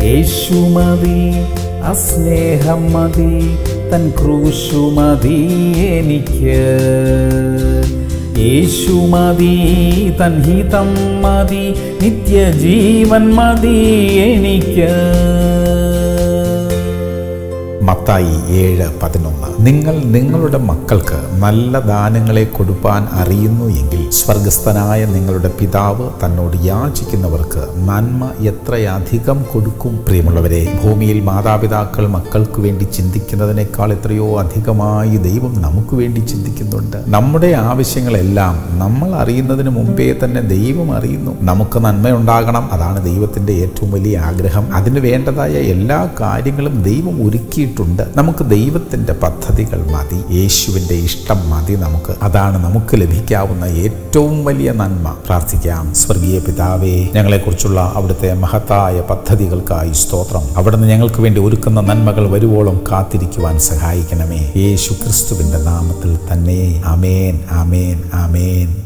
യേശു മതി അസ്നേഹം മതി തൻ ക്രൂശു മതി എനിക്ക് യേശു മതി തൻ ഹിതം മതി നിത്യജീവൻ മതി എനിക്ക് മത്തായി ഏഴ് പതിനൊന്ന് നിങ്ങൾ നിങ്ങളുടെ മക്കൾക്ക് നല്ല ദാനങ്ങളെ കൊടുപ്പാൻ അറിയുന്നു എങ്കിൽ സ്വർഗസ്ഥനായ നിങ്ങളുടെ പിതാവ് തന്നോട് യാചിക്കുന്നവർക്ക് നന്മ എത്രയധികം കൊടുക്കും പ്രിയമുള്ളവരെ ഭൂമിയിൽ മാതാപിതാക്കൾ മക്കൾക്ക് വേണ്ടി ചിന്തിക്കുന്നതിനേക്കാൾ എത്രയോ അധികമായി ദൈവം നമുക്ക് വേണ്ടി ചിന്തിക്കുന്നുണ്ട് നമ്മുടെ ആവശ്യങ്ങളെല്ലാം നമ്മൾ അറിയുന്നതിന് മുമ്പേ തന്നെ ദൈവം അറിയുന്നു നമുക്ക് നന്മയുണ്ടാകണം അതാണ് ദൈവത്തിന്റെ ഏറ്റവും വലിയ ആഗ്രഹം അതിന് വേണ്ടതായ എല്ലാ കാര്യങ്ങളും ദൈവം ഒരുക്കിയിട്ടുണ്ട് നമുക്ക് ദൈവത്തിന്റെ പദ്ധതികൾ മതി യേശുവിന്റെ ഇഷ്ടം മതി നമുക്ക് അതാണ് നമുക്ക് ലഭിക്കാവുന്ന ഏറ്റവും വലിയ നന്മ പ്രാർത്ഥിക്കാം സ്വർഗീയ പിതാവേ ഞങ്ങളെക്കുറിച്ചുള്ള അവിടുത്തെ മഹത്തായ പദ്ധതികൾക്കായി സ്തോത്രം അവിടുന്ന് ഞങ്ങൾക്ക് വേണ്ടി ഒരുക്കുന്ന നന്മകൾ വരുവോളം കാത്തിരിക്കുവാൻ സഹായിക്കണമേ യേശു ക്രിസ്തുവിന്റെ നാമത്തിൽ തന്നെ അമേൻ അമേൻ അമേൻ